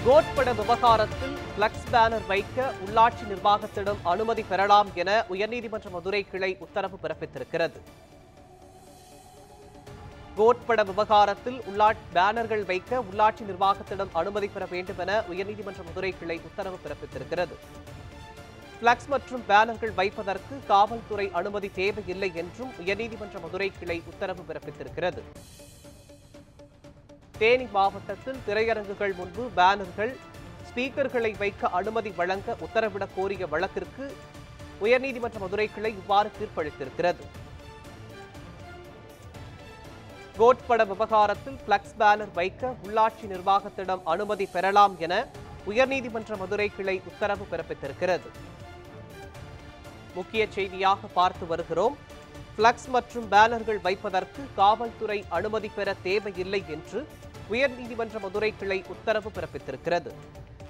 code பட விவகாரத்தில் flux banner வைக்க உள்ளாட்சி நிர்வாகத்திடம் அனுமதி பெறலாம் என உயர்நீதிமன்ற மதுரை கிளை உத்தரவு பிறப்பித்திருக்கிறது கோட் பட விவகாரத்தில் உள்ளாட் பேனர்கள் வைக்க உள்ளாட்சி நிர்வாகத்திடம் அனுமதி பெற வேண்டும் என உயர்நீதிமன்ற மதுரை கிளை உத்தரவு பிறப்பித்திருக்கிறது பிளக்ஸ் மற்றும் பேனர்கள் வைப்பதற்கு காவல்துறை அனுமதி தேவையில்லை என்றும் உயர்நீதிமன்ற மதுரை கிளை உத்தரவு பிறப்பித்திருக்கிறது தேனி மாவட்டத்தில் திரையரங்குகள் முன்பு பேனர்கள் ஸ்பீக்கர்களை வைக்க அனுமதி வழங்க உத்தரவிடக் கோரிய வழக்கிற்கு உயர்நீதிமன்ற மதுரை கிளை இவ்வாறு தீர்ப்பளித்திருக்கிறது கோட் பட விவகாரத்தில் பிளக்ஸ் பேனர் வைக்க உள்ளாட்சி நிர்வாகத்திடம் அனுமதி பெறலாம் என உயர்நீதிமன்ற மதுரை கிளை உத்தரவு பிறப்பித்திருக்கிறது முக்கிய செய்தியாக பார்த்து வருகிறோம் பிளக்ஸ் மற்றும் பேனர்கள் வைப்பதற்கு காவல்துறை அனுமதி பெற தேவையில்லை என்று உயர்நீதிமன்ற மதுரை கிளை உத்தரவு பிறப்பித்திருக்கிறது